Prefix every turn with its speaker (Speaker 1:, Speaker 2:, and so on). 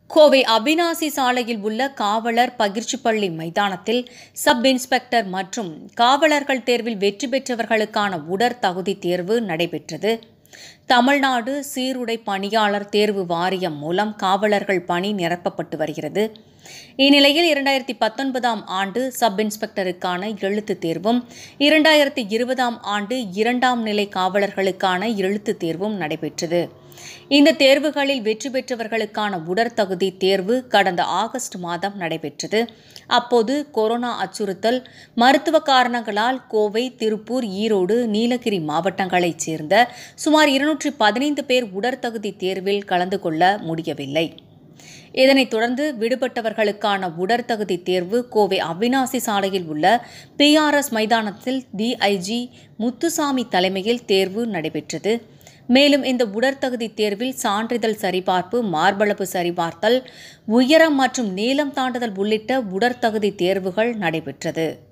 Speaker 1: கோவை அவினாசி சாலையில் உள்ள காவலர் பகிர்ச்சிப்பள்ளி மைதானத்தில் சப் இன்ஸ்பெக்டர் மற்றும் காவலர்கள் தேர்வில் வெற்றி பெற்றவர்களுக்கான உடற் தகுதி தேர்வு நடைபெற்றது தமிழ்நாடு சீருடை பணியாளர் தேர்வு வாரியம் மூலம் காவலர்கள் பணி நிரப்பப்பட்டு வருகிறது இந்நிலையில் இரண்டாயிரத்தி பத்தொன்பதாம் ஆண்டு சப் இன்ஸ்பெக்டருக்கான எழுத்துத் தேர்வும் இரண்டாயிரத்தி இருபதாம் ஆண்டு இரண்டாம் நிலை காவலர்களுக்கான எழுத்துத் தேர்வும் நடைபெற்றது இந்த தேர்வுகளில் வெற்றி பெற்றவர்களுக்கான உடற்தகுதி தேர்வு கடந்த ஆகஸ்ட் மாதம் நடைபெற்றது அப்போது கொரோனா அச்சுறுத்தல் மருத்துவ காரணங்களால் கோவை திருப்பூர் ஈரோடு நீலகிரி மாவட்டங்களைச் சேர்ந்த சுமார் இருநூற்றி பதினைந்து பேர் உடற்தகுதி தேர்வில் கலந்து கொள்ள முடியவில்லை இதனைத் தொடர்ந்து விடுபட்டவர்களுக்கான உடற்தகுதி தேர்வு கோவை அவினாசி சாலையில் உள்ள பிஆர்எஸ் மைதானத்தில் டிஐஜி முத்துசாமி தலைமையில் தேர்வு நடைபெற்றது மேலும் இந்த உடற்தகுதி தேர்வில் சான்றிதழ் சரிபார்ப்பு மார்பளவு சரிபார்த்தல் உயரம் மற்றும் நீளம் தாண்டுதல் உள்ளிட்ட உடற்தகுதி தேர்வுகள் நடைபெற்றது